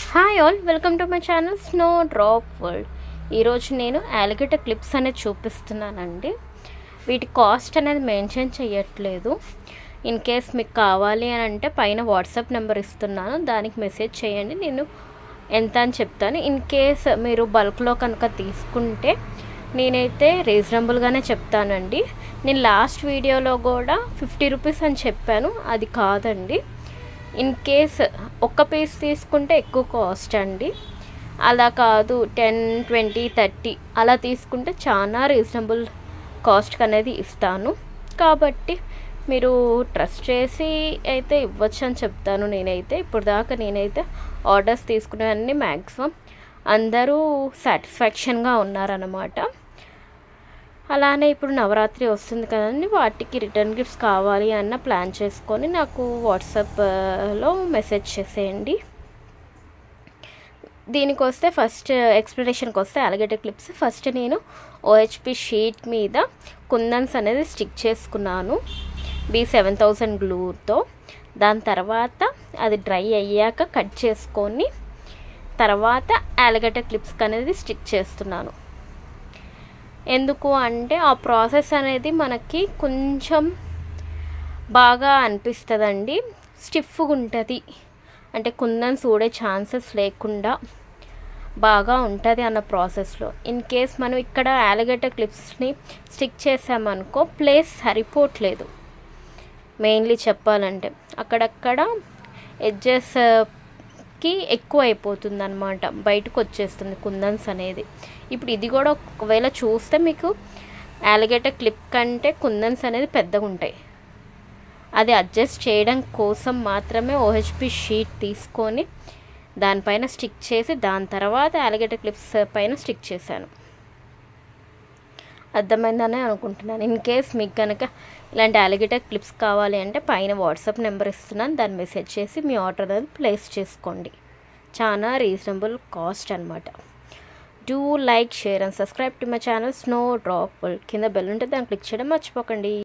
hi all welcome to my channel snow drop world ఈరోజు నేను alligator clips అనేది చూపిస్తున్నానండి వీటి కాస్ట్ అనేది మెన్షన్ చేయట్లేదు ఇన్ కేస్ మీకు కావాలి అని అంటే పైన వాట్సాప్ నెంబర్ ఇస్తున్నాను దానికి మెసేజ్ చేయండి నేను ఎంత అని చెప్తాను ఇన్ కేస్ మీరు బల్క్లో కనుక తీసుకుంటే నేనైతే రీజనబుల్గానే చెప్తానండి నేను లాస్ట్ వీడియోలో కూడా ఫిఫ్టీ రూపీస్ అని చెప్పాను అది కాదండి ఇన్ కేస్ ఒక్క పీస్ తీసుకుంటే ఎక్కువ కాస్ట్ అండి అలా కాదు టెన్ ట్వంటీ థర్టీ అలా తీసుకుంటే చాలా రీజనబుల్ కాస్ట్కి అనేది ఇస్తాను కాబట్టి మీరు ట్రస్ట్ చేసి అయితే ఇవ్వచ్చు అని చెప్తాను నేనైతే ఇప్పుడు దాకా నేనైతే ఆర్డర్స్ తీసుకునేవన్నీ మ్యాక్సిమం అందరూ సాటిస్ఫాక్షన్గా ఉన్నారన్నమాట అలానే ఇప్పుడు నవరాత్రి వస్తుంది కదండి వాటికి రిటర్న్ గిఫ్ట్స్ కావాలి అన్న ప్లాన్ చేసుకొని నాకు వాట్సాప్లో మెసేజ్ చేసేయండి దీనికి వస్తే ఫస్ట్ ఎక్స్ప్లెనేషన్కి వస్తే అలగేటర్ క్లిప్స్ ఫస్ట్ నేను ఓహెచ్పి షీట్ మీద కుందన్స్ అనేది స్టిక్ చేసుకున్నాను బి సెవెన్ థౌజండ్ గ్లూతో దాని తర్వాత అది డ్రై అయ్యాక కట్ చేసుకొని తర్వాత అలగేటర్ క్లిప్స్కి అనేది స్టిక్ చేస్తున్నాను ఎందుకు అంటే ఆ ప్రాసెస్ అనేది మనకి కొంచెం బాగా అనిపిస్తుందండి స్టిఫ్గా ఉంటుంది అంటే కుందన్ చూడే ఛాన్సెస్ లేకుండా బాగా ఉంటుంది అన్న ప్రాసెస్లో ఇన్ కేస్ మనం ఇక్కడ యాలిగేటర్ క్లిప్స్ని స్టిక్ చేసామనుకో ప్లేస్ సరిపోవట్లేదు మెయిన్లీ చెప్పాలంటే అక్కడక్కడ ఎడ్జెస్కి ఎక్కువ అయిపోతుంది అనమాట బయటకు వచ్చేస్తుంది కుందన్స్ అనేది ఇప్పుడు ఇది కూడా ఒకవేళ చూస్తే మీకు యాలిగేటర్ క్లిప్ కంటే కుందన్స్ అనేది పెద్దగా ఉంటాయి అది అడ్జస్ట్ చేయడం కోసం మాత్రమే ఓహెచ్పి షీట్ తీసుకొని దానిపైన స్టిక్ చేసి దాని తర్వాత యాలిగేటర్ క్లిప్స్ పైన స్టిక్ చేశాను అర్థమైందని అనుకుంటున్నాను ఇన్ కేస్ మీకు కనుక ఇలాంటి అలిగేటర్ క్లిప్స్ కావాలి అంటే పైన వాట్సాప్ నెంబర్ ఇస్తున్నాను దాన్ని మెసేజ్ చేసి మీ ఆర్డర్ అనేది ప్లేస్ చేసుకోండి చాలా రీజనబుల్ కాస్ట్ అనమాట do like share and subscribe to my channel snow drop కింద బెల్ ఉంటే దాన్ని క్లిక్ చేయడం మర్చిపోకండి